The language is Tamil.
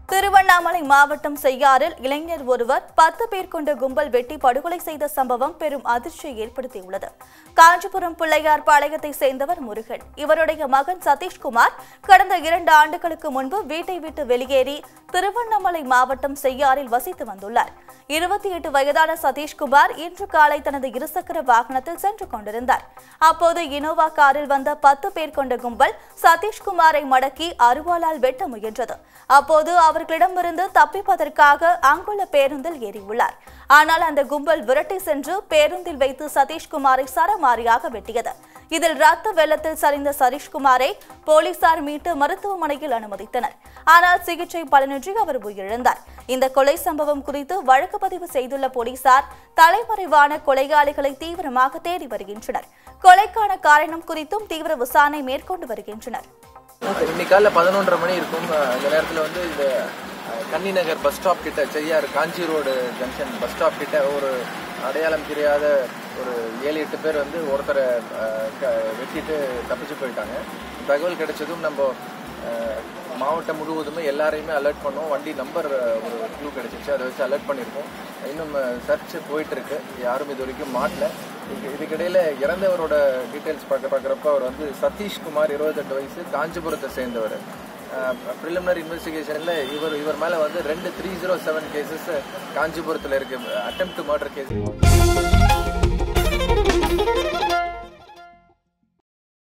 திருவண்ணாமலை மாவட்டம் செய்யாறில் இளைஞர் ஒருவர் பத்து பேர் கொண்ட கும்பல் வெட்டி படுகொலை செய்த சம்பவம் பெரும் அதிர்ச்சியை ஏற்படுத்தியுள்ளது காஞ்சிபுரம் பிள்ளையார் பாளையத்தை சேர்ந்தவர் முருகன் இவருடைய மகன் சதீஷ்குமார் கடந்த இரண்டு ஆண்டுகளுக்கு முன்பு வீட்டை விட்டு வெளியேறி திருவண்ணாமலை மாவட்டம் செய்யாறில் வசித்து வந்துள்ளார் இருபத்தி எட்டு வயதான சதீஷ்குமார் இன்று காலை தனது இருசக்கர வாகனத்தில் சென்று கொண்டிருந்தார் அப்போது இனோவா காரில் வந்த பத்து பேர் கொண்ட கும்பல் சதீஷ்குமாரை மடக்கி அருவாளால் வெட்ட முயன்றது அப்போது அவர்களிடமிருந்து தப்பிப்பதற்காக அங்குள்ள பேருந்தில் ஏறியுள்ளார் ஆனால் அந்த கும்பல் விரட்டி சென்று பேருந்தில் வைத்து சதீஷ்குமாரை சரமாரியாக வெட்டியது இதில் ரத்த வெள்ளத்தில் சரிந்த சதீஷ்குமாரை போலீசார் மீட்டு மருத்துவமனையில் அனுமதித்தனர் ஆனால் சிகிச்சை பலனின்றி அவர் உயிரிழந்தார் இந்த கொலை சம்பவம் குறித்து வழக்கு பதிவு செய்துள்ள போலீசார் தலைமறைவான கொலையாளிகளை தீவிரமாக தேடி வருகின்றனர் கொலைக்கான காரணம் குறித்தும் தீவிர விசாரணை மேற்கொண்டு வருகின்றனர் இன்னைக்கு காலைல பதினொன்றரை மணி இருக்கும் அஹ் இந்த நேரத்தில் வந்து இந்த அஹ், கன்னி நகர் பஸ் ஸ்டாப் கிட்ட Cheyyar Kanchi road junction bus stop கிட்ட ஒரு அடையாளம் தெரியாத ஒரு ஏழு எட்டு பேர் வந்து ஒருத்தரை அஹ், க- வெட்டிட்டு தப்பிச்சு போயிட்டாங்க தகவல் கிடைச்சதும் நம்ம அஹ், மாவட்டம் முழுவதுமே எல்லாரையுமே அலர்ட் பண்ணோம் வண்டி நம்பர் ஒரு க்ளூ கிடைச்சிச்சு அதை வச்சு அலர்ட் பண்ணியிருக்கோம் இன்னும் சர்ச் போயிட்டு இருக்கு யாரும் இது வரைக்கும் மாட்டல இதுக்கு- இதுக்கிடையில இறந்தவரோட டீட்டெயில்ஸ் பார்க்க பார்க்குறப்ப அவர் வந்து சதீஷ்குமார் இருபத்தெட்டு வயசு காஞ்சிபுரத்தை சேர்ந்தவர் ப்ரிலிமினரி இன்வெஸ்டிகேஷனில் இவர் இவர் மேலே வந்து ரெண்டு த்ரீ ஜீரோ செவன் கேசஸ் காஞ்சிபுரத்தில் இருக்கு அட்டம் டு மர்டர் கேஸ்